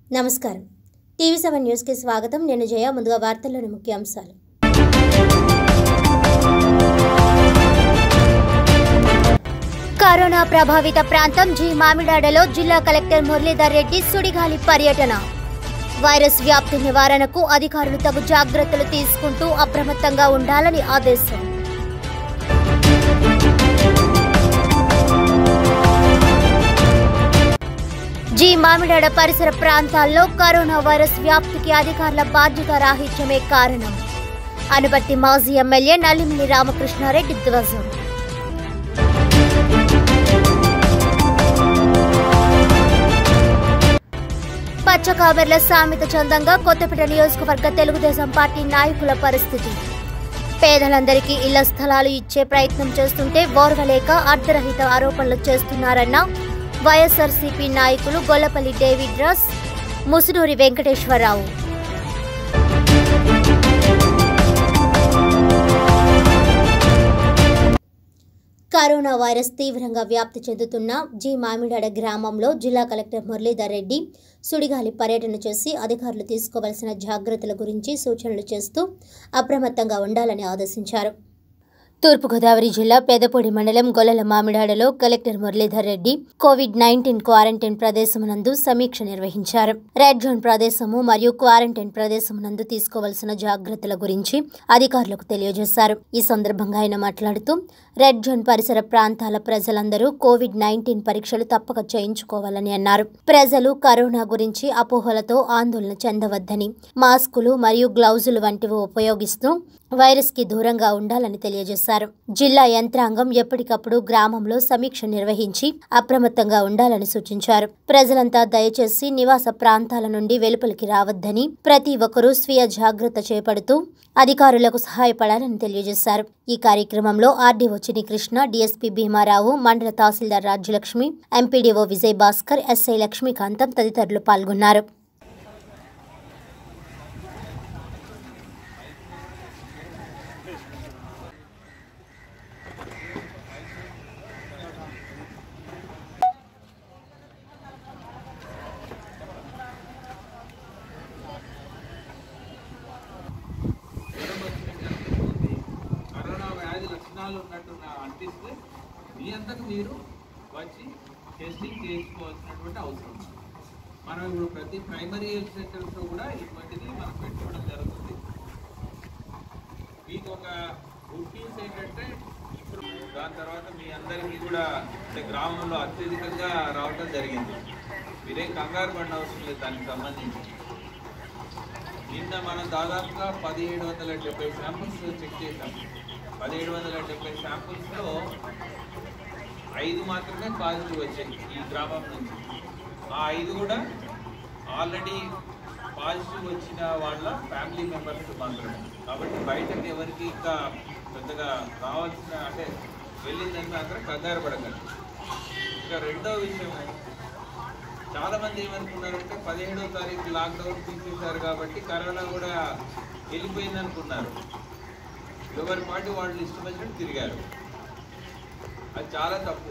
నమస్కారం TV seven న్యూస్కి స్వాగతం నేను జయ ముందుగా వార్తల్లోని ముఖ్యాంశాలు కరోనా ప్రభావిత ప్రాంతం జి మామిడాడలో జిల్లా కలెక్టర్ మురళీధర్ రెడ్డి సుడిగాలి పర్యటన వైరస్ వ్యాప్తి నివారణకు అధికారులు తగు జాగ్రత్తలు తీసుకుంటూ అప్రమత్తంగా ఉండాలని ఆదేశం జి మామిడాడ పరిసర ప్రాంతాల్లో కరోనా వైరస్ వ్యాప్తికి అధికారుల బాధ్యత రాహిత్యమే కారణం అనుబట్టి మాజీ ఎమ్మెల్యే నల్లిమిల్లి రామకృష్ణారెడ్డి ధ్వజం పచ్చకామెర్ల సామెత చందంగా కొత్తపేట నియోజకవర్గ తెలుగుదేశం పార్టీ నాయకుల పరిస్థితి పేదలందరికీ ఇళ్ల స్థలాలు ఇచ్చే ప్రయత్నం చేస్తుంటే ఓర్వలేక అర్ధరహిత ఆరోపణలు చేస్తున్నారన్న వైఎస్ఆర్సీపీ నాయకులు గొల్లపల్లి డేవిడ్ రాస్ ముసునూరి వెంకటేశ్వరరావు కరోనా వైరస్ తీవ్రంగా వ్యాప్తి చెందుతున్న జి మామిడాడ గ్రామంలో జిల్లా కలెక్టర్ మురళీధర్ రెడ్డి సుడిగాలి పర్యటన చేసి అధికారులు తీసుకోవాల్సిన జాగ్రత్తల గురించి సూచనలు చేస్తూ అప్రమత్తంగా ఉండాలని ఆదేశించారు తూర్పుగోదావరి జిల్లా పెదపూడి మండలం గొల్లల మామిడాడలో collector Muralidhar Reddy COVID nineteen quarantine ప్రదేశమునందు సమీక్ష నిర్వహించారు రెడ్ జోన్ ప్రదేశము మరియు క్వారంటైన్ ప్రదేశమునందు తీసుకోవాల్సిన జాగ్రత్తల గురించి అధికారులకు తెలియజేశారు ఈ సందర్భంగా ఆయన మాట్లాడుతూ రెడ్ జోన్ పరిసర ప్రాంతాల ప్రజలందరూ కోవిడ్ నైన్టీన్ పరీక్షలు తప్పక చేయించుకోవాలని అన్నారు ప్రజలు కరోనా గురించి అపోహలతో ఆందోళన చెందవద్దని మాస్కులు మరియు గ్లౌజులు వంటివి ఉపయోగిస్తూ వైరస్ కి దూరంగా ఉండాలని తెలియజేశారు జిల్లా యంత్రాంగం ఎప్పటికప్పుడు గ్రామంలో సమీక్ష నిర్వహించి అప్రమత్తంగా ఉండాలని సూచించారు ప్రజలంతా దయచేసి నివాస ప్రాంతాల నుండి వెలుపలికి రావద్దని ప్రతి ఒక్కరూ స్వీయ జాగ్రత్త చేపడుతూ అధికారులకు సహాయపడాలని తెలియజేశారు ఈ కార్యక్రమంలో ఆర్డీఓ చిని కృష్ణ డీఎస్పీ భీమారావు మండల తహసీల్దార్ రాజ్యలక్ష్మి ఎంపీడీఓ విజయ్ భాస్కర్ ఎస్ఐ లక్ష్మీకాంతం తదితరులు పాల్గొన్నారు కరోనా వ్యాధి లక్షణాలు ఉన్నట్టు నా- అనిపిస్తే మీ అంతకు మీరు వచ్చి టెస్టింగ్ చేసుకోవాల్సినటువంటి అవసరం ఉంది. మనం ఇప్పుడు ప్రతి ప్రైమరీ హెల్త్ సెంటర్స్లో కూడా ఇటువంటిది మనం పెట్టుకోవడం జరుగుతుంది మీకు ఒక గుడ్ న్యూస్ ఏంటంటే ఇప్పుడు దాని తర్వాత మీ అందరికీ కూడా అంటే గ్రామంలో అత్యధికంగా రావడం జరిగింది మీరేం కంగారు పడిన అవసరం లేదు దానికి సంబంధించి నిన్న మనం దాదాపుగా పదిహేడు వందల డెబ్బై శాంపుల్స్ చెక్ చేసాం పదిహేడు వందల డెబ్బై శాంపుల్స్లో ఐదు మాత్రమే పాజిటివ్ వచ్చాయి ఈ గ్రామం నుంచి ఆ ఐదు కూడా ఆల్రెడీ పాజిటివ్ వచ్చిన వాళ్ళ ఫ్యామిలీ మెంబర్స్ మాత్రమే కాబట్టి బయటకు ఎవరికి ఇంకా పెద్దగా రావాల్సిన అంటే వెళ్ళిందని మాత్రం కంగారు పడకండి ఇంకా రెండో విషయం చాలా మంది ఏమనుకున్నారంటే పదిహేడో తారీఖు లాక్డౌన్ తీసేశారు కాబట్టి కరోనా కూడా వెళ్ళిపోయింది అనుకున్నారు ఎవరి పాటి వాళ్ళు ఇష్టం వచ్చినట్టు తిరిగారు అది చాలా తప్పు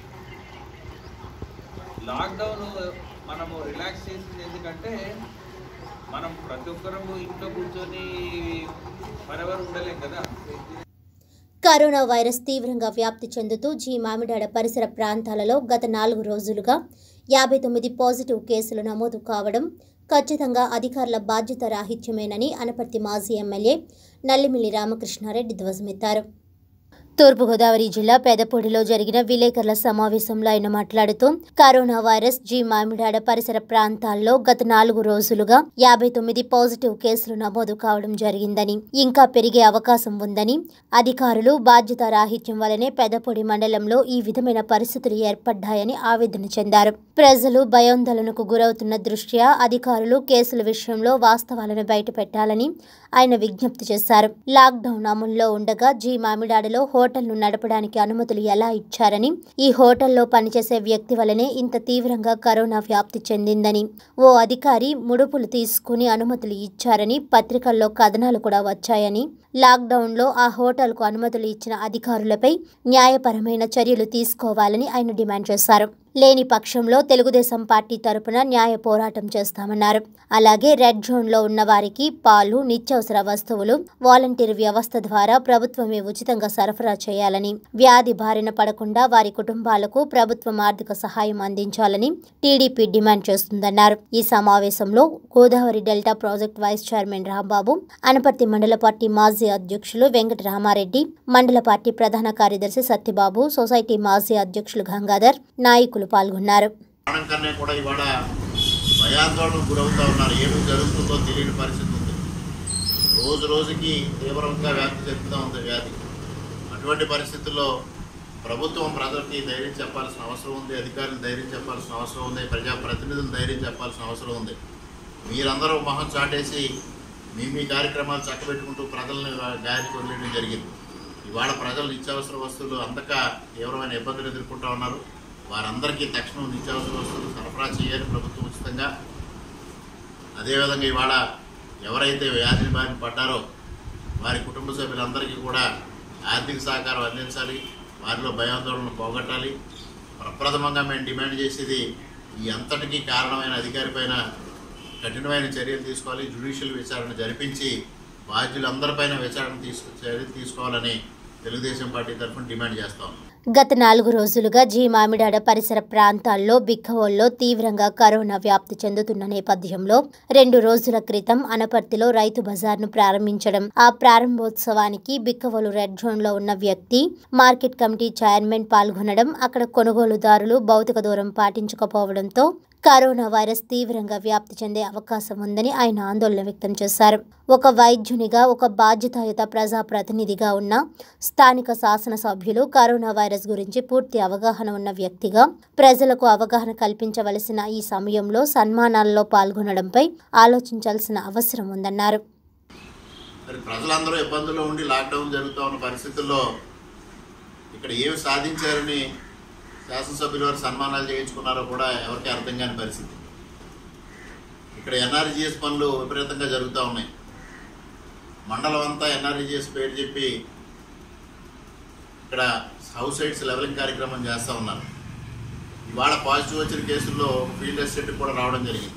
లాక్డౌన్ మనము రిలాక్స్ చేసింది ఎందుకంటే మనం ప్రతి ఒక్కరము ఇంట్లో కూర్చొని మరెవరు ఉండలేం కదా కరోనా వైరస్ తీవ్రంగా వ్యాప్తి చెందుతూ జీ మామిడాడ పరిసర ప్రాంతాలలో గత నాలుగు రోజులుగా యాభై తొమ్మిది పాజిటివ్ కేసులు నమోదు కావడం ఖచ్చితంగా అధికారుల బాధ్యత రాహిత్యమేనని అనపర్తి మాజీ ఎమ్మెల్యే నల్లిమిల్లి రామకృష్ణారెడ్డి ధ్వజమెత్తారు తూర్పుగోదావరి జిల్లా పెదపూడిలో జరిగిన విలేకరుల సమావేశంలో ఆయన మాట్లాడుతూ కరోనా వైరస్ జీ మామిడాడ పరిసర ప్రాంతాల్లో గత నాలుగు రోజులుగా యాభై తొమ్మిది పాజిటివ్ కేసులు నమోదు కావడం జరిగిందని ఇంకా పెరిగే అవకాశం ఉందని అధికారులు బాధ్యత రాహిత్యం వలనే పెదపూడి మండలంలో ఈ విధమైన పరిస్థితులు ఏర్పడ్డాయని ఆవేదన చెందారు ప్రజలు భయాందోళనకు గురవుతున్న దృష్ట్యా అధికారులు కేసుల విషయంలో వాస్తవాలను బయటపెట్టాలని ఆయన విజ్ఞప్తి చేశారు లాక్డౌన్ అమల్లో ఉండగా జీ మామిడాడలో హోటల్ను నడపడానికి అనుమతులు ఎలా ఇచ్చారని ఈ హోటల్లో పనిచేసే వ్యక్తి వలనే ఇంత తీవ్రంగా కరోనా వ్యాప్తి చెందిందని ఓ అధికారి ముడుపులు తీసుకుని అనుమతులు ఇచ్చారని పత్రికల్లో కథనాలు కూడా వచ్చాయని లాక్డౌన్లో ఆ హోటల్కు అనుమతులు ఇచ్చిన అధికారులపై న్యాయపరమైన చర్యలు తీసుకోవాలని ఆయన డిమాండ్ చేశారు లేని పక్షంలో తెలుగుదేశం పార్టీ తరపున న్యాయ పోరాటం చేస్తామన్నారు అలాగే రెడ్ జోన్లో ఉన్న వారికి పాలు నిత్యావసర వస్తువులు వాలంటీర్ వ్యవస్థ ద్వారా ప్రభుత్వమే ఉచితంగా సరఫరా చేయాలని వ్యాధి బారిన పడకుండా వారి కుటుంబాలకు ప్రభుత్వం ఆర్థిక సహాయం అందించాలని టీడీపీ డిమాండ్ చేస్తుందన్నారు ఈ సమావేశంలో Godavari delta project vice chairman Rambabu Anaparthi మండల పార్టీ మాజీ అధ్యక్షులు వెంకట రామారెడ్డి మండల పార్టీ ప్రధాన కార్యదర్శి సత్యబాబు సొసైటీ మాజీ అధ్యక్షులు గంగాధర్ నాయకులు పాల్గొన్నారు ప్రాణం కన్నా కూడా ఇవాళ భయాందోళనకు గురవుతూ ఉన్నారు ఏమి జరుగుతుందో తెలియని పరిస్థితి ఉంది రోజు రోజుకి తీవ్రంగా వ్యాప్తి చెందుతూ ఉంది వ్యాధి అటువంటి పరిస్థితుల్లో ప్రభుత్వం ప్రజలకి ధైర్యం చెప్పాల్సిన అవసరం ఉంది అధికారులు ధైర్యం చెప్పాల్సిన అవసరం ఉంది ప్రజాప్రతినిధులు ధైర్యం చెప్పాల్సిన అవసరం ఉంది మీరందరూ మొహం చాటేసి మీ మీ కార్యక్రమాలు చక్కబెట్టుకుంటూ ప్రజల్ని గాలికి వదిలేయడం జరిగింది ఇవాళ ప్రజలు నిత్యావసర వస్తువులు అందక తీవ్రమైన ఇబ్బందులు ఎదుర్కొంటూ ఉన్నారు వారందరికీ తక్షణం నిత్యావసర వస్తువులు సరఫరా చేయాలి ప్రభుత్వం ఉచితంగా అదేవిధంగా ఇవాళ ఎవరైతే వ్యాధిని బారిన పడ్డారో వారి కుటుంబ సభ్యులందరికీ కూడా ఆర్థిక సహకారం అందించాలి వారిలో భయాందోళనలు పోగొట్టాలి ప్రప్రథమంగా మేము డిమాండ్ చేసేది ఈ అంతటికీ కారణమైన అధికారి పైన కఠినమైన చర్యలు తీసుకోవాలి జ్యుడిషియల్ విచారణ జరిపించి బాధ్యులందరిపైన విచారణ తీసుకు చర్యలు తీసుకోవాలని తెలుగుదేశం పార్టీ తరఫున డిమాండ్ చేస్తాం గత నాలుగు రోజులుగా జీ మామిడాడ పరిసర ప్రాంతాల్లో బిక్కవోల్లో తీవ్రంగా కరోనా వ్యాప్తి చెందుతున్న నేపథ్యంలో రెండు రోజుల క్రితం అనపర్తిలో రైతు బజార్ను ప్రారంభించడం ఆ ప్రారంభోత్సవానికి బిక్కవోలు రెడ్ జోన్లో ఉన్న వ్యక్తి మార్కెట్ కమిటీ చైర్మన్ పాల్గొనడం అక్కడ కొనుగోలుదారులు భౌతిక దూరం పాటించకపోవడంతో కరోనా వైరస్ తీవ్రంగా వ్యాప్తి చెందే అవకాశం ఉందని ఆయన ఆందోళన వ్యక్తం చేశారు ఒక వైద్యునిగా ఒక బాధ్యతాయుత ప్రజాప్రతినిధిగా ఉన్న స్థానిక శాసనసభ్యులు కరోనా వైరస్ గురించి పూర్తి అవగాహన ఉన్న వ్యక్తిగా ప్రజలకు అవగాహన కల్పించవలసిన ఈ సమయంలో సన్మానాల్లో పాల్గొనడంపై ఆలోచించాల్సిన అవసరం ఉందన్నారు మరి ప్రజలందరూ ఇబ్బందుల్లో ఉండి లాక్డౌన్ జరుగుతూ ఉన్న పరిస్థితుల్లో ఇక్కడ ఏమి సాధించారని శాసనసభ్యుల వారు సన్మానాలు చేయించుకున్నారో కూడా ఎవరికి అర్థం కాని పరిస్థితి ఇక్కడ ఎన్ఆర్జీఎస్ పనులు విపరీతంగా జరుగుతూ ఉన్నాయి మండలం అంతా ఎన్ఆర్జీఎస్ పేరు చెప్పి ఇక్కడ హౌస్ సైడ్స్ లెవెలింగ్ కార్యక్రమం చేస్తూ ఉన్నారు ఇవాళ పాజిటివ్ వచ్చిన కేసుల్లో ఫీల్డ్ అసిస్టెంట్ కూడా రావడం జరిగింది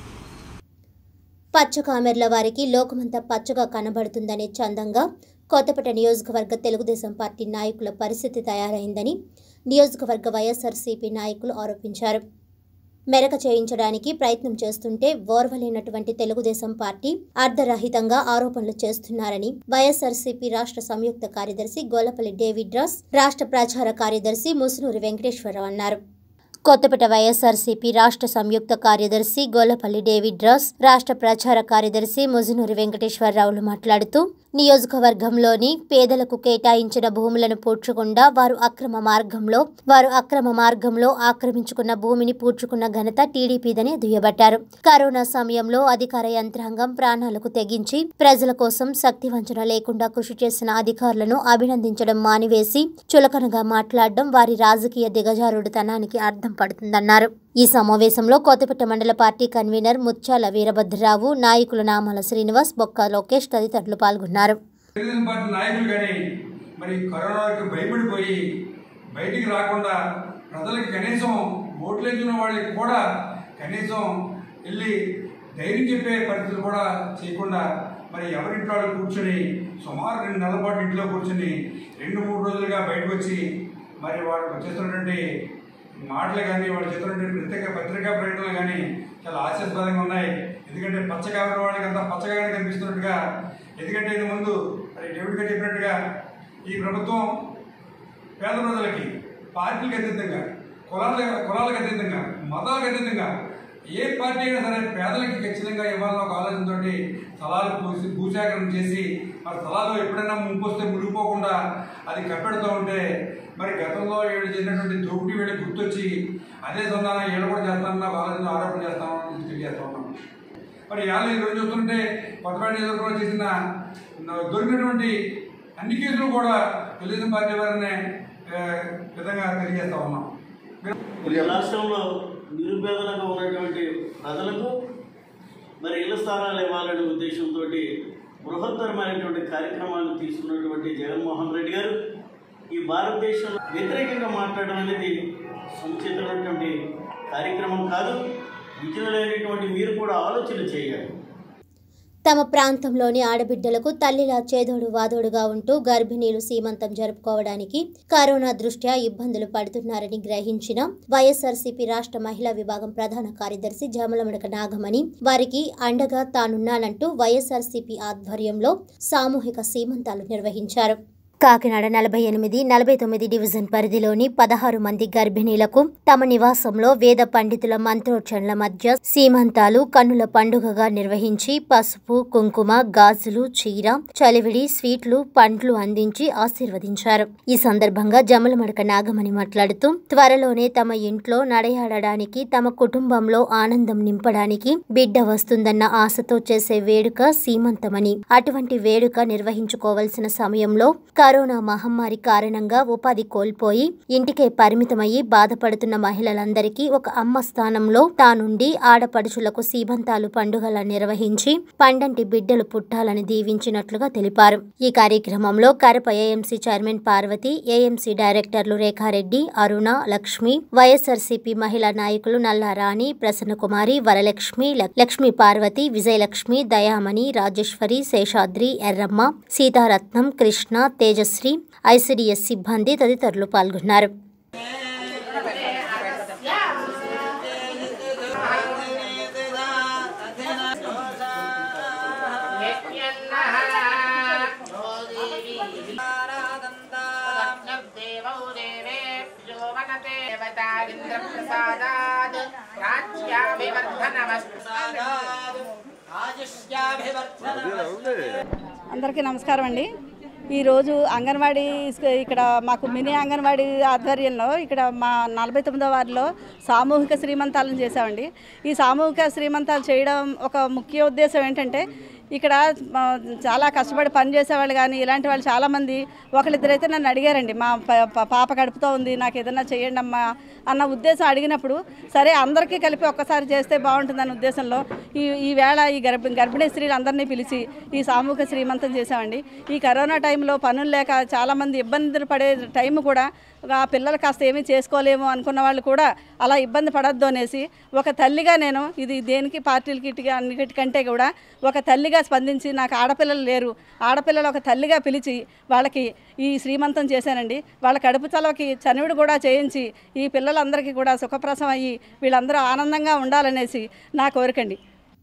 పచ్చ కామెర్ల వారికి లోకమంతా పచ్చగా కనబడుతుందనే చందంగా కొత్తపేట నియోజకవర్గ తెలుగుదేశం పార్టీ నాయకుల పరిస్థితి తయారైందని నియోజకవర్గ వైఎస్ఆర్సీపీ నాయకులు ఆరోపించారు మెరక చేయించడానికి ప్రయత్నం చేస్తుంటే ఓర్వలేనటువంటి తెలుగుదేశం పార్టీ అర్ధరహితంగా ఆరోపణలు చేస్తున్నారని వైఎస్ఆర్సీపీ రాష్ట్ర సంయుక్త కార్యదర్శి గోలపల్లి డేవిడ్ రాస్ రాష్ట్ర ప్రచార కార్యదర్శి ముసునూరి వెంకటేశ్వరరావు అన్నారు కొత్తపేట వైఎస్ఆర్సీపీ రాష్ట్ర సంయుక్త కార్యదర్శి గోలపల్లి డేవిడ్ రాస్ రాష్ట్ర ప్రచార కార్యదర్శి ముజునూరి వెంకటేశ్వరరావులు మాట్లాడుతూ నియోజకవర్గంలోని పేదలకు కేటాయించిన భూములను పూడ్చకుండా వారు అక్రమ మార్గంలో వారు అక్రమ మార్గంలో ఆక్రమించుకున్న భూమిని పూడ్చుకున్న ఘనత టీడీపీదని దుయ్యబట్టారు కరోనా సమయంలో అధికార యంత్రాంగం ప్రాణాలకు తెగించి ప్రజల కోసం శక్తి వంచన లేకుండా కృషి చేసిన అధికారులను అభినందించడం మానివేసి చులకనగా మాట్లాడడం వారి రాజకీయ దిగజారుడుతనానికి అర్థం పడుతుందన్నారు ఈ సమావేశంలో కొత్తపేట మండల పార్టీ కన్వీనర్ ముత్యాల వీరభద్రరావు నాయకులు నామాల శ్రీనివాస్ బొక్క లోకేష్ తదితరులు పాల్గొన్నారు తెలుగుదేశం పార్టీ నాయకులు కానీ మరి కరోనాకి భయపడిపోయి బయటికి రాకుండా ప్రజలకి కనీసం ఓట్లు వేసిన వాళ్ళకి కూడా కనీసం వెళ్ళి ధైర్యం చెప్పే పరిస్థితులు కూడా చేయకుండా మరి ఎవరింట్లో వాళ్ళు కూర్చొని సుమారు రెండు నెలల పాటు ఇంట్లో కూర్చొని రెండు మూడు రోజులుగా బయటకు వచ్చి మరి వాళ్ళు చేస్తున్నటువంటి మాటలు కానీ వాళ్ళు చేస్తున్నటువంటి ప్రత్యేక పత్రికా ప్రకటనలు కానీ చాలా హాస్యాస్పదంగా ఉన్నాయి ఎందుకంటే పచ్చగా ఉన్న వాళ్ళకి అంతా పచ్చగానే కనిపిస్తున్నట్టుగా ఎందుకంటే ఇది ముందు మరి డేవిడ్ గారు చెప్పినట్టుగా ఈ ప్రభుత్వం పేద ప్రజలకి పార్టీలకు అతీతంగా కులాల కులాలకు అతీతంగా మతాలకు అతీతంగా ఏ పార్టీ అయినా సరే పేదలకి ఖచ్చితంగా ఇవ్వాలన్న ఒక ఆలోచనతోటి స్థలాలు పూసి భూసేకరణ చేసి మరి స్థలాలు ఎప్పుడైనా ముంపు వస్తే మునిగిపోకుండా అది కప్పెడుతూ ఉంటే మరి గతంలో వీళ్ళు చేసినటువంటి దోపిడీ వీళ్ళు గుర్తొచ్చి అదే సంధానం వీళ్ళు కూడా చేస్తానన్న ఒక ఆలోచన ఆరోపణ చేస్తామని తెలియజేస్తా ఉన్నాం మరి ఇవాళ ఈ రోజు చూస్తుంటే కొత్తపేట నియోజకవర్గంలో చేసిన న- దొరికినటువంటి అన్ని కేసులు కూడా తెలుగుదేశం పార్టీ వారినే ఆ, విధంగా తెలియజేస్తా ఉన్నాం ఈ రాష్ట్రంలో నిరుపేదలుగా ఉన్నటువంటి ప్రజలకు మరి ఇళ్ల స్థానాలు ఇవ్వాలనే ఉద్దేశంతో బృహత్తరమైనటువంటి కార్యక్రమాలు తీసుకున్నటువంటి జగన్మోహన్ రెడ్డి గారు ఈ భారతదేశం వ్యతిరేకంగా మాట్లాడడం అనేది సముచితమైనటువంటి కార్యక్రమం కాదు విద్యులైనటువంటి మీరు కూడా ఆలోచన చేయాలి తమ ప్రాంతంలోని ఆడబిడ్డలకు తల్లిలా చేదోడు వాదోడుగా ఉంటూ గర్భిణీలు సీమంతం జరుపుకోవడానికి కరోనా దృష్ట్యా ఇబ్బందులు పడుతున్నారని గ్రహించిన వైఎస్ఆర్సీపీ రాష్ట్ర మహిళా విభాగం ప్రధాన కార్యదర్శి జమలమడక నాగమణి వారికి అండగా తానున్నానంటూ వైఎస్ఆర్సీపీ ఆధ్వర్యంలో సామూహిక సీమంతాలు నిర్వహించారు కాకినాడ నలభై ఎనిమిది నలభై తొమ్మిది డివిజన్ పరిధిలోని పదహారు మంది గర్భిణీలకు తమ నివాసంలో వేద పండితుల మంత్రోచ్చరణల మధ్య సీమంతాలు కన్నుల పండుగగా నిర్వహించి పసుపు కుంకుమ గాజులు చీర చలివిడి స్వీట్లు పండ్లు అందించి ఆశీర్వదించారు ఈ సందర్భంగా జమలమడక నాగమణి మాట్లాడుతూ త్వరలోనే తమ ఇంట్లో నడయాడడానికి తమ కుటుంబంలో ఆనందం నింపడానికి బిడ్డ వస్తుందన్న ఆశతో చేసే వేడుక సీమంతమని అటువంటి వేడుక నిర్వహించుకోవలసిన సమయంలో కరోనా మహమ్మారి కారణంగా ఉపాధి కోల్పోయి ఇంటికే పరిమితమయ్యి బాధపడుతున్న మహిళలందరికీ ఒక అమ్మ స్థానంలో తానుండి ఆడపడుచులకు సీమంతాలు పండుగల నిర్వహించి పండంటి బిడ్డలు పుట్టాలని దీవించినట్లుగా తెలిపారు ఈ కార్యక్రమంలో Karapa AMC chairman Parvati AMC డైరెక్టర్లు రేఖారెడ్డి అరుణ లక్ష్మి వైఎస్ఆర్సీపీ మహిళా నాయకులు నల్లారాణి ప్రసన్నకుమారి వరలక్ష్మి లక్- లక్ష్మీ పార్వతి విజయలక్ష్మి దయామణి రాజేశ్వరి శేషాద్రి ఎర్రమ్మ సీతారత్నం కృష్ణ తేజశ్రీ ఐసిడిఎస్ సిబ్బంది తదితరులు పాల్గొన్నారు देवौ देवेभ्यो वनते देवतारिन्द्रप्रसादात् राज्याभिवर्धनमस्तादात् అందరికీ నమస్కారం అండి ఈరోజు అంగన్వాడీ స్క- ఇక్కడ మాకు మినీ అంగన్వాడీ ఆధ్వర్యంలో ఇక్కడ మా నలభై తొమ్మిదో వారిలో సామూహిక శ్రీమంతాలను చేసామండి ఈ సామూహిక శ్రీమంతాలు చేయడం ఒక ముఖ్య ఉద్దేశం ఏంటంటే ఇక్కడ ఆ, చాలా కష్టపడి పని చేసేవాళ్ళు కానీ ఇలాంటి వాళ్ళు చాలామంది ఒకళ్ళిద్దరైతే నన్ను అడిగారండి మా ప- ప- పాప గడుపుతూ ఉంది నాకు ఏదైనా చేయండి అమ్మా అన్న ఉద్దేశం అడిగినప్పుడు సరే అందరికీ కలిపి ఒక్కసారి చేస్తే బాగుంటుందన్న ఉద్దేశంలో ఈ ఈ వేళ ఈ గర్భ గర్భిణీ స్త్రీలు అందరినీ పిలిచి ఈ సామూహిక శ్రీమంతం చేశామండి ఈ కరోనా టైంలో పనులు లేక చాలామంది ఇబ్బందులు పడే టైం కూడా ఆ పిల్లలు కాస్త ఏమీ చేసుకోలేము అనుకున్న వాళ్ళు కూడా అలా ఇబ్బంది పడద్దు అనేసి ఒక తల్లిగా నేను ఇది దేనికి పార్టీలకి ఇటుగా అన్నిటికంటే కూడా ఒక తల్లిగా స్పందించి నాకు ఆడపిల్లలు లేరు ఆడపిల్లలు ఒక తల్లిగా పిలిచి వాళ్ళకి ఈ శ్రీమంతం చేశానండి వాళ్ళ కడుపు చలవకి చనివిడు కూడా చేయించి ఈ పిల్లలందరికీ కూడా సుఖప్రసవం అయ్యి వీళ్ళందరూ ఆనందంగా ఉండాలనేసి నా కోరికండి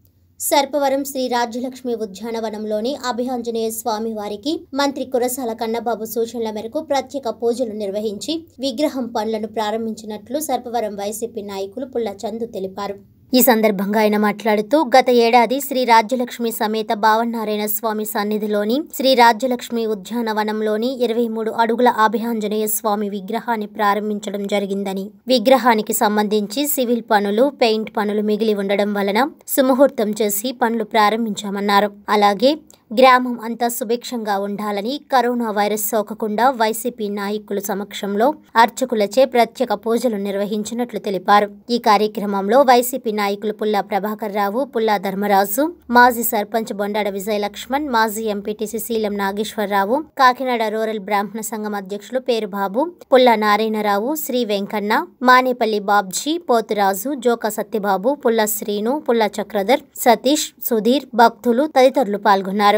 సర్పవరం శ్రీ రాజ్యలక్ష్మి ఉద్యానవనంలోని అభియాంజనేయ స్వామి వారికి మంత్రి కురసాల కన్నబాబు సూచనల మేరకు ప్రత్యేక పూజలు నిర్వహించి విగ్రహం పనులను ప్రారంభించినట్లు సర్పవరం వైసీపీ నాయకులు పుల్ల చందు తెలిపారు ఈ సందర్భంగా ఆయన మాట్లాడుతూ గత ఏడాది శ్రీ రాజ్యలక్ష్మి సమేత భావనారాయణ స్వామి సన్నిధిలోని శ్రీ రాజ్యలక్ష్మి ఉద్యానవనంలోని ఇరవై మూడు అడుగుల అభియాంజనేయ స్వామి విగ్రహాన్ని ప్రారంభించడం జరిగిందని విగ్రహానికి సంబంధించి సివిల్ పనులు పెయింట్ పనులు మిగిలి ఉండడం వలన సుముహూర్తం చేసి పనులు ప్రారంభించామన్నారు అలాగే గ్రామం అంతా సుభిక్షంగా ఉండాలని కరోనా వైరస్ సోకకుండా వైసీపీ నాయకుల సమక్షంలో అర్చకులచే ప్రత్యేక పూజలు నిర్వహించినట్లు తెలిపారు ఈ కార్యక్రమంలో వైసీపీ నాయకులు పుల్లా ప్రభాకర్ రావు పుల్లా ధర్మరాజు మాజీ సర్పంచ్ బొండాడ విజయ లక్ష్మణ్ మాజీ ఎంపీటీసీ శీలం నాగేశ్వరరావు కాకినాడ రూరల్ బ్రాహ్మణ సంఘం అధ్యక్షులు పేరుబాబు పుల్లా నారాయణరావు శ్రీ వెంకన్న మానేపల్లి బాబ్జీ పోతురాజు జోక సత్యబాబు పుల్ల శ్రీను పుల్ల చక్రధర్ సతీష్ సుధీర్ భక్తులు తదితరులు పాల్గొన్నారు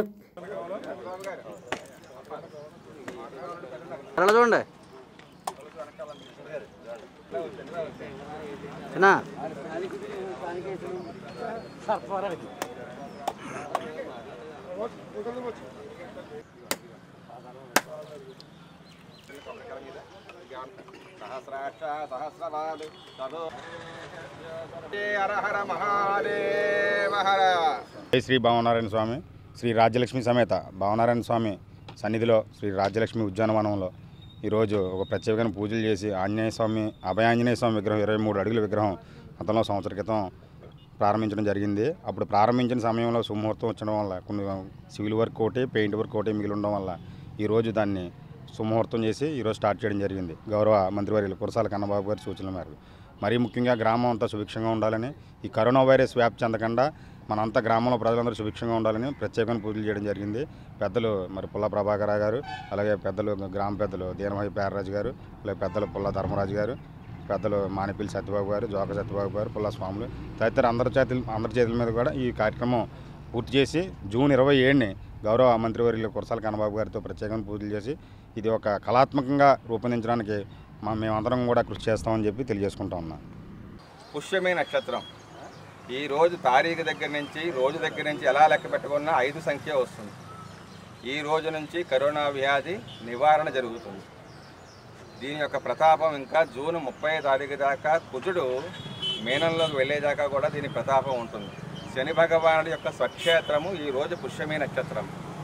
అలా చూడండి చిన్నా సహస్రాక్ష సహస్రవాదు తదో హర హర మహాదేవ హర జై శ్రీ భావనారాయణ స్వామి శ్రీ రాజ్యలక్ష్మి సమేత భావనారాయణ స్వామి సన్నిధిలో శ్రీ రాజ్యలక్ష్మి ఉద్యానవనంలో ఈరోజు ఒక ప్రత్యేకమైన పూజలు చేసి ఆంజనేయ స్వామి అభయాంజనేయ స్వామి విగ్రహం ఇరవై మూడు అడుగుల విగ్రహం గతంలో సంవత్సర క్రితం ప్రారంభించడం జరిగింది అప్పుడు ప్రారంభించిన సమయంలో సుముహూర్తం వచ్చడం వల్ల కొన్ని సివిల్ వర్క్ ఒకటి పెయింట్ వర్క్ ఒకటి మిగిలి ఉండడం వల్ల ఈరోజు దాన్ని సుముహూర్తం చేసి ఈరోజు స్టార్ట్ చేయడం జరిగింది గౌరవ మంత్రివర్యులు కురసాల కన్నబాబు గారి సూచనల మేరకు మరీ ముఖ్యంగా గ్రామం అంతా సుభిక్షంగా ఉండాలని ఈ కరోనా వైరస్ వ్యాప్తి చెందకుండా మనంతా గ్రామంలో ప్రజలందరూ సుభిక్షంగా ఉండాలని ప్రత్యేకమైన పూజలు చేయడం జరిగింది పెద్దలు మరి పుల్ల ప్రభాకర్ గారు అలాగే పెద్దలు గ్రామ పెద్దలు దీనమయ్య పేరరాజు గారు అలాగే పెద్దలు పుల్ల ధర్మరాజు గారు పెద్దలు మానిపల్లి సత్యబాబు గారు జోక సత్యబాబు గారు పుల్ల స్వాములు తదితర అందరి చేతుల అందరి చేతుల మీద కూడా ఈ కార్యక్రమం పూర్తి చేసి జూన్ ఇరవై ఏడుని గౌరవ మంత్రివర్యులు కురసాల కన్నబాబు గారితో ప్రత్యేకంగా పూజలు చేసి ఇది ఒక కళాత్మకంగా రూపొందించడానికి మా మేమందరం కూడా కృషి చేస్తామని చెప్పి తెలియజేసుకుంటా ఉన్నాం పుష్యమి నక్షత్రం ఈ రోజు తారీఖు దగ్గర నుంచి రోజు దగ్గర నుంచి ఎలా లెక్క పెట్టుకున్నా ఐదు సంఖ్య వస్తుంది ఈ రోజు నుంచి కరోనా వ్యాధి నివారణ జరుగుతుంది దీని యొక్క ప్రతాపం ఇంకా జూన్ ముప్పై తారీఖు దాకా కుజుడు మీనంలోకి వెళ్ళేదాకా కూడా దీని ప్రతాపం ఉంటుంది శని భగవానుడి యొక్క స్వక్షేత్రము ఈ రోజు పుష్యమి నక్షత్రం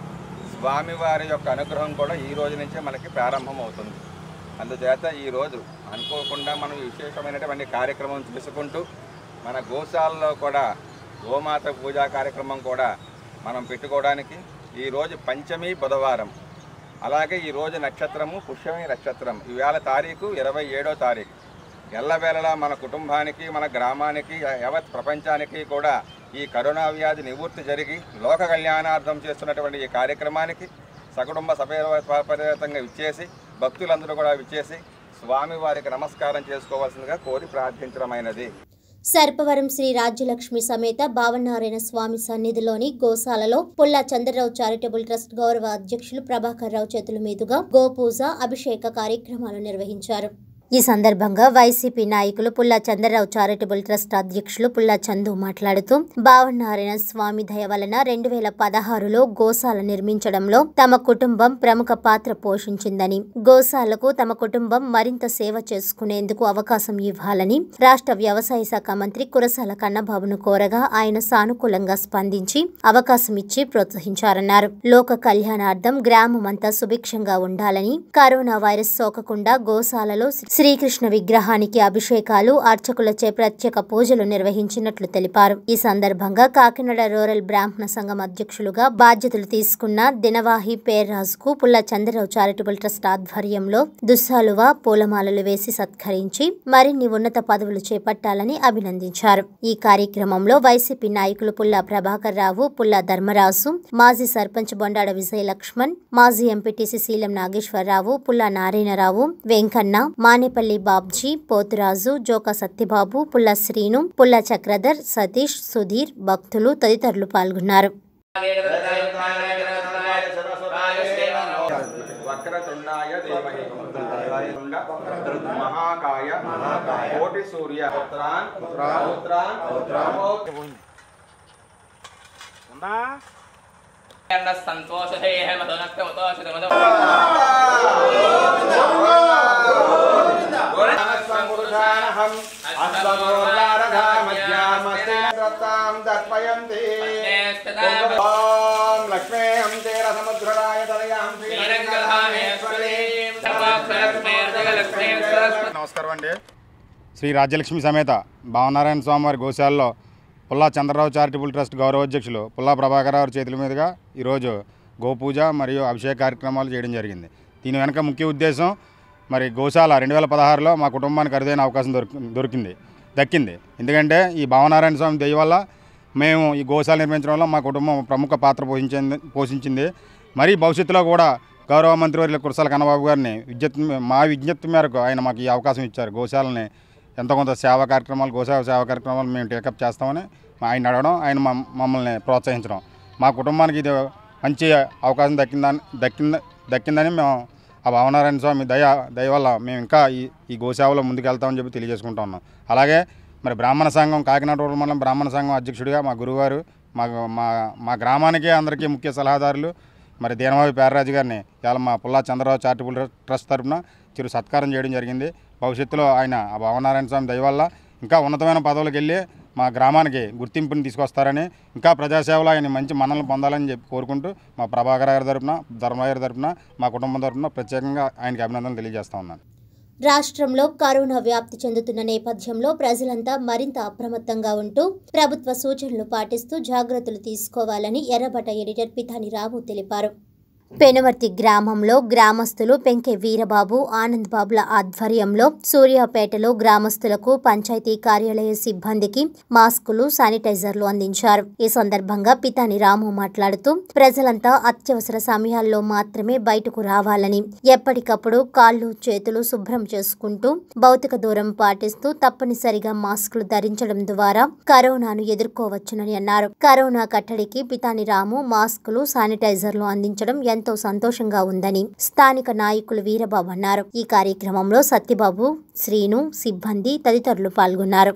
స్వామివారి యొక్క అనుగ్రహం కూడా ఈ రోజు నుంచే మనకి ప్రారంభం అవుతుంది అందుచేత ఈ రోజు అనుకోకుండా మనం ఈ విశేషమైనటువంటి కార్యక్రమం చేసుకుంటూ మన గోశాలలో కూడా గోమాత పూజా కార్యక్రమం కూడా మనం పెట్టుకోవడానికి ఈరోజు పంచమి బుధవారం అలాగే ఈరోజు నక్షత్రము పుష్యమి నక్షత్రం ఈవేళ తారీఖు ఇరవై ఏడో తారీఖు ఎల్లవేళలా మన కుటుంబానికి మన గ్రామానికి యావత్ ప్రపంచానికి కూడా ఈ కరోనా వ్యాధి నివృత్తి జరిగి లోక కళ్యాణార్థం చేస్తున్నటువంటి ఈ కార్యక్రమానికి సకుటుంబ సపరితంగా ఇచ్చేసి భక్తులందరూ కూడా ఇచ్చేసి స్వామివారికి నమస్కారం చేసుకోవాల్సిందిగా కోరి ప్రార్థించడమైనది సర్పవరం శ్రీ రాజ్యలక్ష్మి సమేత భావనారాయణ స్వామి సన్నిధిలోని గోశాలలో పుల్లా చంద్రరావు చారిటబుల్ ట్రస్ట్ గౌరవ అధ్యక్షులు ప్రభాకర్ రావు చేతుల మీదుగా గోపూజ అభిషేక కార్యక్రమాలు నిర్వహించారు ఈ సందర్భంగా వైసీపీ నాయకులు పుల్లా చంద్రరావు చారిటబుల్ ట్రస్ట్ అధ్యక్షులు పుల్లా చందు మాట్లాడుతూ భావనారాయణ స్వామి దయ వలన రెండు వేల పదహారులో గోశాల నిర్మించడంలో తమ కుటుంబం ప్రముఖ పాత్ర పోషించిందని గోశాలకు తమ కుటుంబం మరింత సేవ చేసుకునేందుకు అవకాశం ఇవ్వాలని రాష్ట్ర వ్యవసాయ శాఖ మంత్రి కురసాల కన్నబాబును కోరగా ఆయన సానుకూలంగా స్పందించి అవకాశం ఇచ్చి ప్రోత్సహించారన్నారు లోక కళ్యాణార్థం గ్రామం అంతా సుభిక్షంగా ఉండాలని కరోనా వైరస్ సోకకుండా గోశాలలో శ్రీకృష్ణ విగ్రహానికి అభిషేకాలు అర్చకులచే ప్రత్యేక పూజలు నిర్వహించినట్లు తెలిపారు ఈ సందర్భంగా కాకినాడ రూరల్ బ్రాహ్మణ సంఘం అధ్యక్షులుగా బాధ్యతలు తీసుకున్న దినవాహి పేర్రాజుకు పుల్ల చంద్రరావు చారిటబుల్ ట్రస్ట్ ఆధ్వర్యంలో దుస్సాలువ పూలమాలలు వేసి సత్కరించి మరిన్ని ఉన్నత పదవులు చేపట్టాలని అభినందించారు ఈ కార్యక్రమంలో వైసీపీ నాయకులు పుల్ల ప్రభాకర్ రావు పుల్ల ధర్మరాజు మాజీ సర్పంచ్ బొండాడ విజయ లక్ష్మణ్ మాజీ ఎంపీటీసీ శీలం నాగేశ్వరరావు పుల్ల నారాయణరావు వెంకన్న మానేపల్లి బాబ్జీ పోతురాజు జోక సత్యబాబు పుల్ల శ్రీను పుల్ల చక్రధర్ సతీష్ సుధీర్ భక్తులు తదితరులు పాల్గొన్నారు వక్రతుండాయ ధీమహి తుండ మహాకాయ కోటి సూర్య పుత్రాన్ పుత్రాన్ సంతోషేహ మధునక్త మతోషిత మధు గుణసంపురుషానహం అస్మోర్ధారధామధ్యామస్తే రత్తాం దర్పయంతి ఓం లక్ష్మీం తీర సముద్రరాయ తలయాం నమస్కారం అండి శ్రీ రాజ్యలక్ష్మి సమేత భావనారాయణ స్వామివారి గోశాలలో పుల్లా చంద్రరావు చారిటబుల్ ట్రస్ట్ గౌరవ అధ్యక్షులు పుల్లా ప్రభాకర్ రావు చేతుల మీదుగా ఈరోజు గోపూజ మరియు అభిషేక కార్యక్రమాలు చేయడం జరిగింది దీని వెనక ముఖ్య ఉద్దేశం మరి గోశాల రెండు వేల పదహారులో మా కుటుంబానికి అరుదైన అవకాశం దొరికి దొరికింది దక్కింది ఎందుకంటే ఈ భావనారాయణ స్వామి దయ వల్ల మేము ఈ గోశాల నిర్మించడంలో మా కుటుంబం ప్రముఖ పాత్ర పోషించింది పోషించింది మరి భవిష్యత్తులో కూడా గౌరవ మంత్రివర్యుల కురసాల కన్నబాబు గారిని విజ్ఞప్తి మా విజ్ఞప్తి మేరకు ఆయన మాకు ఈ అవకాశం ఇచ్చారు గోశాలని ఎంతో కొంత సేవా కార్యక్రమాలు గోసేవ సేవా కార్యక్రమాలు మేము టేకప్ చేస్తామని ఆయన అడగడం ఆయన మమ్- మమ్మల్ని ప్రోత్సహించడం మా కుటుంబానికి ఇది మంచి అవకాశం దక్కిందని దక్కింద దక్కిందని మేము ఆ భావనారాయణ స్వామి దయ దయ వల్ల మేము ఇంకా ఈ ఈ గోసేవలో ముందుకెళ్తామని చెప్పి తెలియజేసుకుంటా ఉన్నాం అలాగే మరి బ్రాహ్మణ సంఘం కాకినాడ రూరల్ మండలం బ్రాహ్మణ సంఘం అధ్యక్షుడిగా మా గురుగారు మా మా మా గ్రామానికి అందరికీ ముఖ్య సలహాదారులు మరి దీనవావి పేరరాజు గారిని ఇవాళ మా పుల్లా చంద్రరావు చారిటబుల్ ట్రస్ట్ తరఫున చిరు సత్కారం చేయడం జరిగింది భవిష్యత్తులో ఆయన ఆ భావనారాయణ స్వామి దయ వల్ల ఇంకా ఉన్నతమైన పదవులకు వెళ్ళి మా గ్రామానికి గుర్తింపుని తీసుకొస్తారని ఇంకా ప్రజాసేవలో ఆయన మంచి మనల్ని పొందాలని చెప్పి కోరుకుంటూ మా ప్రభాకర్ గారి తరపున ధర్మయ్య గారి తరపున మా కుటుంబం తరపున ప్రత్యేకంగా ఆయనకి అభినందనలు తెలియజేస్తా ఉన్నాను రాష్ట్రంలో కరోనా వ్యాప్తి చెందుతున్న నేపథ్యంలో ప్రజలంతా మరింత అప్రమత్తంగా ఉంటూ ప్రభుత్వ సూచనలు పాటిస్తూ జాగ్రత్తలు తీసుకోవాలని ఎర్రబట్ట ఎడిటర్ పితాని రావు తెలిపారు పెనువర్తి గ్రామంలో గ్రామస్తులు పెంకె వీరబాబు ఆనంద్ బాబుల ఆధ్వర్యంలో సూర్యాపేటలో గ్రామస్తులకు పంచాయతీ కార్యాలయ సిబ్బందికి మాస్కులు శానిటైజర్లు అందించారు ఈ సందర్భంగా పితాని రాము మాట్లాడుతూ ప్రజలంతా అత్యవసర సమయాల్లో మాత్రమే బయటకు రావాలని ఎప్పటికప్పుడు కాళ్ళు చేతులు శుభ్రం చేసుకుంటూ భౌతిక దూరం పాటిస్తూ తప్పనిసరిగా మాస్కులు ధరించడం ద్వారా కరోనాను ఎదుర్కోవచ్చునని అన్నారు కరోనా కట్టడికి పితాని రాము మాస్కులు శానిటైజర్లు అందించడం ఎంతో సంతోషంగా ఉందని స్థానిక నాయకులు వీరబాబు అన్నారు ఈ కార్యక్రమంలో సత్యబాబు శ్రీను సిబ్బంది తదితరులు పాల్గొన్నారు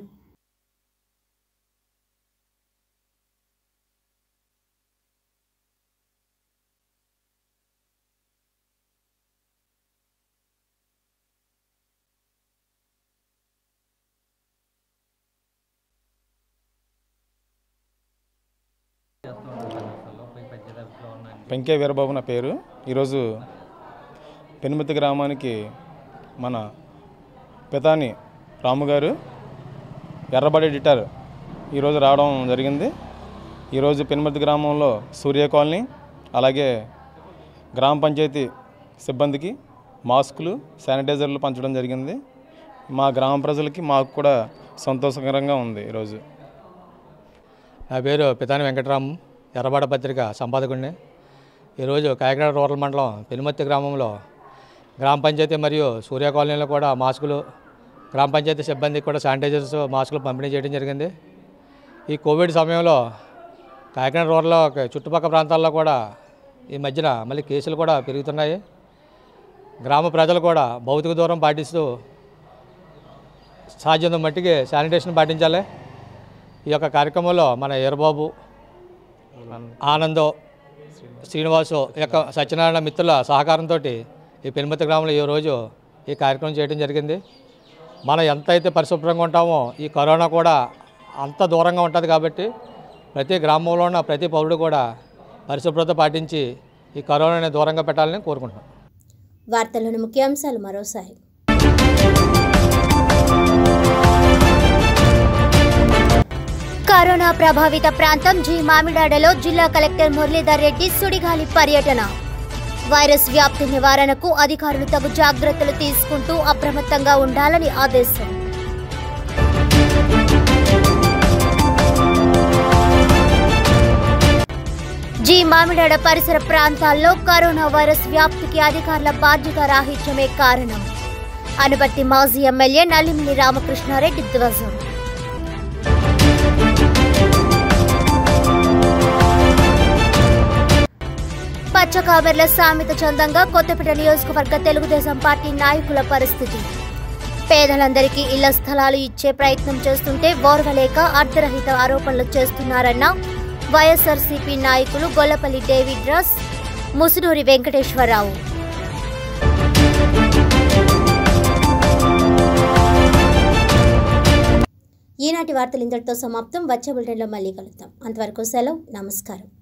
పెంకే వీరబాబు నా పేరు ఈరోజు పెనుమతి గ్రామానికి మన పితాని రాము గారు ఎర్రబడి ఎడిటర్ ఈరోజు రావడం జరిగింది ఈరోజు పెనుమతి గ్రామంలో సూర్య కాలనీ అలాగే గ్రామ పంచాయతీ సిబ్బందికి మాస్కులు శానిటైజర్లు పంచడం జరిగింది మా గ్రామ ప్రజలకి మాకు కూడా సంతోషకరంగా ఉంది ఈరోజు నా పేరు పితాని వెంకటరాము ఎర్రబాడ పత్రిక సంపాదకుడిని ఈరోజు కాకినాడ రూరల్ మండలం పెనుమత్తి గ్రామంలో గ్రామ పంచాయతీ మరియు సూర్య కాలనీలో కూడా మాస్కులు గ్రామ పంచాయతీ సిబ్బందికి కూడా శానిటైజర్స్ మాస్కులు పంపిణీ చేయడం జరిగింది ఈ కోవిడ్ సమయంలో కాకినాడ రూరల్ చుట్టుపక్కల ప్రాంతాల్లో కూడా ఈ మధ్యన మళ్ళీ కేసులు కూడా పెరుగుతున్నాయి గ్రామ ప్రజలు కూడా భౌతిక దూరం పాటిస్తూ సాధ్యంత మట్టికి శానిటేషన్ పాటించాలి ఈ యొక్క కార్యక్రమంలో మన ఈరబాబు ఆనందో శ్రీనివాసు యొక్క సత్యనారాయణ మిత్రుల సహకారంతో ఈ పెనుమతి గ్రామంలో ఈ రోజు ఈ కార్యక్రమం చేయడం జరిగింది మనం ఎంత అయితే పరిశుభ్రంగా ఉంటామో ఈ కరోనా కూడా అంత దూరంగా ఉంటుంది కాబట్టి ప్రతి గ్రామంలో ఉన్న ప్రతి పౌరుడు కూడా పరిశుభ్రత పాటించి ఈ కరోనాని దూరంగా పెట్టాలని కోరుకుంటున్నాం వార్తల్లోని ముఖ్యాంశాలు మరోసారి కరోనా ప్రభావిత ప్రాంతం జి మామిడాడలో జిల్లా కలెక్టర్ మురళీధర్ రెడ్డి సుడిగాలి పర్యటన వైరస్ వ్యాప్తి నివారణకు అధికారులు తగు జాగ్రత్తలు తీసుకుంటూ అప్రమత్తంగా ఉండాలని ఆదేశం జి మామిడాడ పరిసర ప్రాంతాల్లో కరోనా వైరస్ వ్యాప్తికి అధికారుల బాధ్యత రాహిత్యమే కారణం అనుబట్టి మాజీ ఎమ్మెల్యే నల్లిమిల్లి రామకృష్ణారెడ్డి ధ్వజం పచ్చకాబెర్ల సామెత చందంగా కొత్తపేట నియోజకవర్గ తెలుగుదేశం పార్టీ నాయకుల పరిస్థితి పేదలందరికీ ఇళ్ల స్థలాలు ఇచ్చే ప్రయత్నం చేస్తుంటే ఓర్వలేక అర్ధరహిత ఆరోపణలు చేస్తున్నారన్న వైఎస్ఆర్సీపీ నాయకులు గొల్లపల్లి డేవిడ్ రాస్ ముసునూరి వెంకటేశ్వరరావు ఈనాటి వార్తలు ఇంతటితో సమాప్తం వచ్చే బులెటిన్లో మళ్ళీ కలుద్దాం అంతవరకు సెలవు నమస్కారం